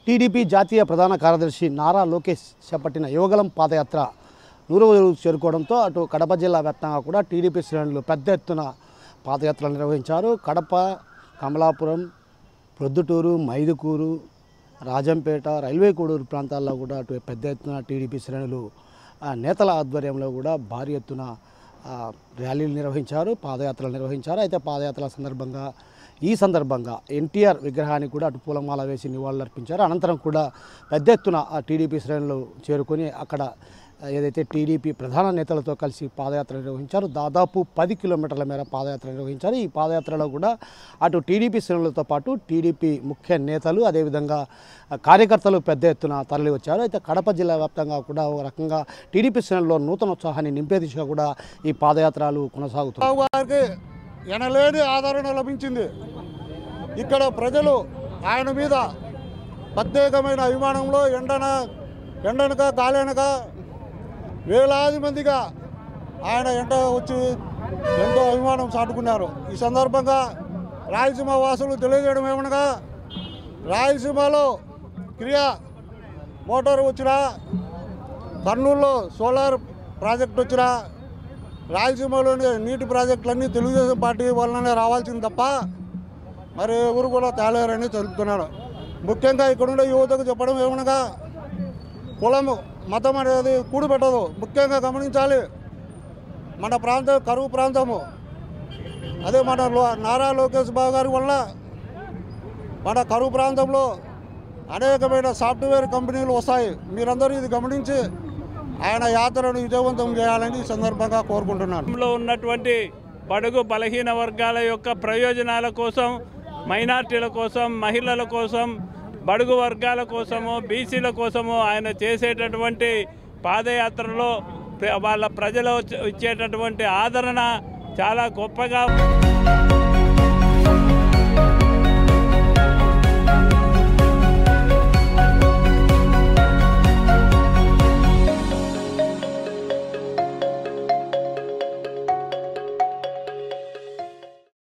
TDP జాతీయ ప్రధాన కార్యదర్శి నారా లోకేష్ చేపట్టిన యువగలం పాదయాత్ర నూరు రోజులు చేరుకోవడంతో అటు కడప జిల్లా వ్యాప్తంగా కూడా టీడీపీ శ్రేణులు పెద్ద ఎత్తున పాదయాత్రలు నిర్వహించారు కడప కమలాపురం ప్రొద్దుటూరు మైదుకూరు రాజంపేట రైల్వే కోడూరు ప్రాంతాల్లో కూడా అటు పెద్ద ఎత్తున టీడీపీ శ్రేణులు ఆ, నేతల ఆధ్వర్యంలో కూడా భారీ ఎత్తున ఆ, ర్యాలీలు నిర్వహించారు పాదయాత్రలు నిర్వహించారు అయితే పాదయాత్రల సందర్భంగా ఈ సందర్భంగా ఎన్టీఆర్ విగ్రహానికి కూడా అటు పూలమాల వేసి నివాళులర్పించారు అనంతరం కూడా పెద్ద ఎత్తున ఆ టీడీపీ శ్రేణులు చేరుకొని అక్కడ ఆ, ఏదైతే టీడీపీ ప్రధాన నేతలతో కలిసి పాదయాత్ర నిర్వహించారు దాదాపు పది కిలోమీటర్ల మేర పాదయాత్ర నిర్వహించారు ఈ పాదయాత్రలో కూడా అటు టీడీపీ శ్రేణులతో పాటు టీడీపీ ముఖ్య నేతలు అదేవిధంగా ఆ, కార్యకర్తలు పెద్ద ఎత్తున తరలి వచ్చారు అయితే కడప జిల్లా వ్యాప్తంగా కూడా ఒక రకంగా టీడీపీ శ్రేణుల్లో నూతన ఉత్సాహాన్ని నింపే దిశగా కూడా ఈ పాదయాత్రలు కొనసాగుతున్నాయి చంద్రబాబు గారికి ఎనలేని ఆదరణ లభించింది ఇక్కడ ప్రజలు ఆయన మీద ప్రత్యేకమైన అభిమానంలో ఎండన ఎండనక గాలెనక వేలాది మందిగా ఆయన ఎంట వచ్చి ఎంతో అభిమానం చాటుకున్నారు ఈ సందర్భంగా రాయలసీమ వాసులు తెలియజేయడం ఏమనగా రాయలసీమలో క్రియా మోటార్ వచ్చినా కర్నూలులో సోలార్ ప్రాజెక్ట్ వచ్చినా రాయలసీమలోని నీటి ప్రాజెక్టులన్నీ తెలుగుదేశం పార్టీ వల్లనే రావాల్సింది తప్ప మరి ఎవరు కూడా తేలేరని తెలుపుతున్నాను ముఖ్యంగా ఇక్కడుండే యువతకు చెప్పడం ఏమనగా కులము మతం అనేది కూడిపెట్టదు ముఖ్యంగా గమనించాలి మన ప్రాంతం కరువు ప్రాంతము అదే మన లో- నారా లోకేష్ బాబు గారి వల్ల మన కరువు ప్రాంతంలో అనేకమైన సాఫ్ట్వేర్ కంపెనీలు వస్తాయి మీరందరూ ఇది గమనించి ఆయన యాత్రను విజయవంతం చేయాలని ఈ సందర్భంగా కోరుకుంటున్నాను లో ఉన్నటువంటి బడుగు బలహీన వర్గాల యొక్క ప్రయోజనాల కోసం మైనార్టీల కోసం మహిళల కోసం బడుగు వర్గాల కోసము బీసీల కోసము ఆయన చేసేటటువంటి పాదయాత్రలో ప్ర- వాళ్ళ ప్రజలు ఇచ్చేటటువంటి ఆదరణ చాలా గొప్పగా